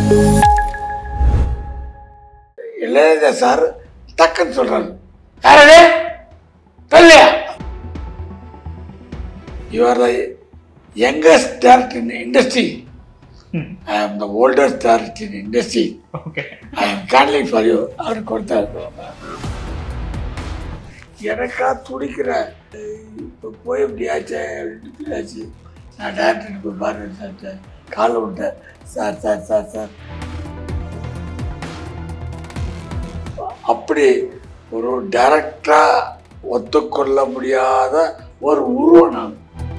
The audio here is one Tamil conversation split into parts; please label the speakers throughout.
Speaker 1: இளையராஜா சார் டக்குன்னு சொல்றாரு யாரே தெரியலையா you are the youngest director in industry I am the oldest director in industry
Speaker 2: okay
Speaker 1: I am cancelling for you அவர் கொடுத்தாரு எனக்கா துடிக்கிற இப்போ போய் இப்படி ஆச்சு இப்படி ஆச்சு நான் டேரக்டர் போய் பாருங்க சார் காலை விட்டேன் சார் சார் சார் சார் அப்படி ஒரு டைரக்டரா ஒத்துக்கொள்ள முடியாத ஒரு உருவம் நான்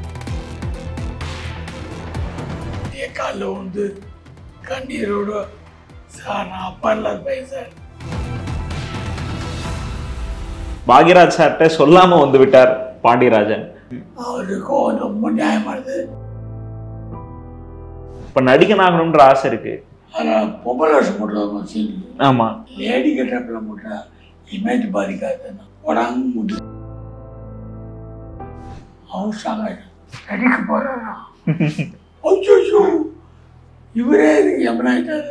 Speaker 1: என் காலில் வந்து கண்ணீரோட சார் நான் அப்பா இல்லாத பையன் சார்
Speaker 2: பாக்யராஜ் சார்கிட்ட சொல்லாம வந்து விட்டார் பாண்டியராஜன்
Speaker 1: அவருக்கும் ரொம்ப நியாயமானது
Speaker 2: இப்ப நடிகன் ஆகணும்ன்ற ஆசை இருக்கு
Speaker 1: ஆனால் பொம்பளை வருஷம் போட்டு சீன்
Speaker 2: ஆமா
Speaker 1: லேடி கெட்டப்பில் போட்டா இமேஜ் பாதிக்காது உடம்பு முடி அவன் சாங்க நடிக்க போறாரா ஐயோ இவரே இதுக்கு எம்மனாயிட்டாரு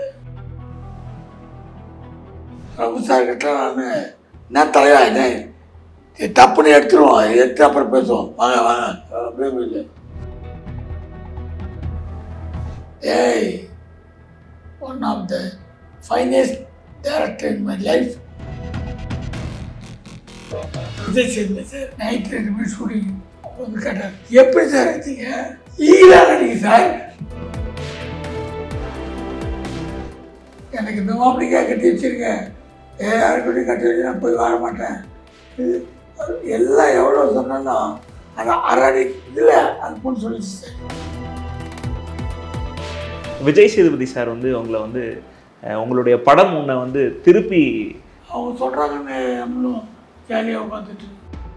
Speaker 1: பிரபு சார் கிட்ட நான் என்ன தலையா என்ன இது தப்புன்னு எடுத்துருவோம் எடுத்து அப்புறம் பேசுவோம் வாங்க வாங்க அப்படியே போயிட்டு ஏய் one of the finest director in my life Vijay Sethupathi sir night ரெண்டு மணி ஷூட்டிங் வந்து கேட்டார் எப்படி சார் எடுத்தீங்க ஈரா நடிங்க சார் எனக்கு இந்த மாப்பிளைக்கா கட்டி வச்சிருக்கேன் ஏ யாருக்கிட்ட கட்டி வச்சு நான் போய் வாழ மாட்டேன் இது எல்லாம் எவ்வளோ சொன்னாலும் அது அரை இதில் அது பொண்ணு சொல்லிச்சு சார்
Speaker 2: விஜய் சேதுபதி சார் வந்து உங்களை வந்து அஹ், உங்களுடைய படம் உன்னை வந்து திருப்பி
Speaker 1: அவங்க சொல்கிறாங்கன்னு நம்மளும் ஜாலியாக உட்காந்துட்டு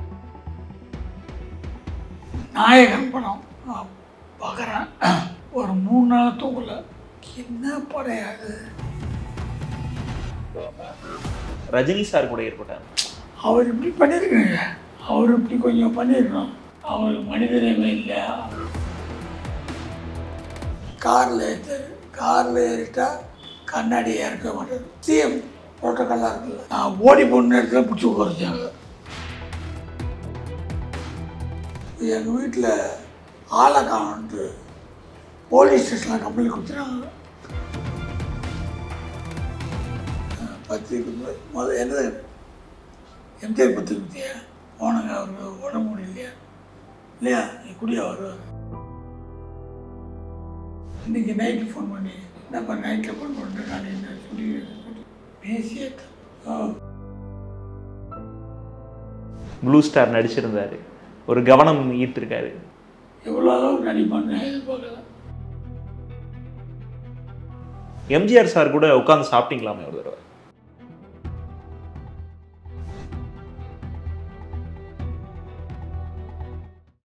Speaker 1: நாயகன் படம் பார்க்குறேன் ஒரு மூணு நாள் தூங்கல என்ன படையாது
Speaker 2: ரஜினி சார் கூட ஏற்பட்டார்
Speaker 1: அவர் இப்படி பண்ணியிருக்கீங்க அவர் இப்படி கொஞ்சம் பண்ணியிருக்கணும் அவர் மனிதனமே இல்லை காரில் ஏற்றாரு காரில் ஏறிட்டா கண்ணாடி ஏற்க மாட்டார் சிஎம் ப்ரோட்டோக்காலாக இருக்குல்ல நான் ஓடி போன நேரத்தில் பிடிச்சி உட்காந்துச்சாங்க எங்கள் வீட்டில் ஆளை காணுன்ட்டு போலீஸ் ஸ்டேஷனில் கம்ப்ளைண்ட் கொடுத்துறாங்க பத்திரிக்கை மு- முதல்ல என்ன எம்ஜிஆர் பத்திரிக்கையா போனாங்க அவருக்கு உடம்பு முடியலையா இல்லையா நீ குடியா வருவார் இன்னைக்கு நைட்டு ஃபோன் பண்ணி என்னப்பா நைட்டில் ஃபோன் பண்ணிட்டு நான் என்ன சொல்லி பேசியே
Speaker 2: ப்ளூ ஸ்டார் நடிச்சிருந்தாரு ஒரு கவனம் ஈர்த்திருக்காரு
Speaker 1: எவ்வளோ அளவுக்கு நடிப்பான்னு நான் எதிர்பார்க்கல
Speaker 2: எம்ஜிஆர் சார் கூட உட்காந்து சாப்பிட்டீங்களாமே ஒரு தடவை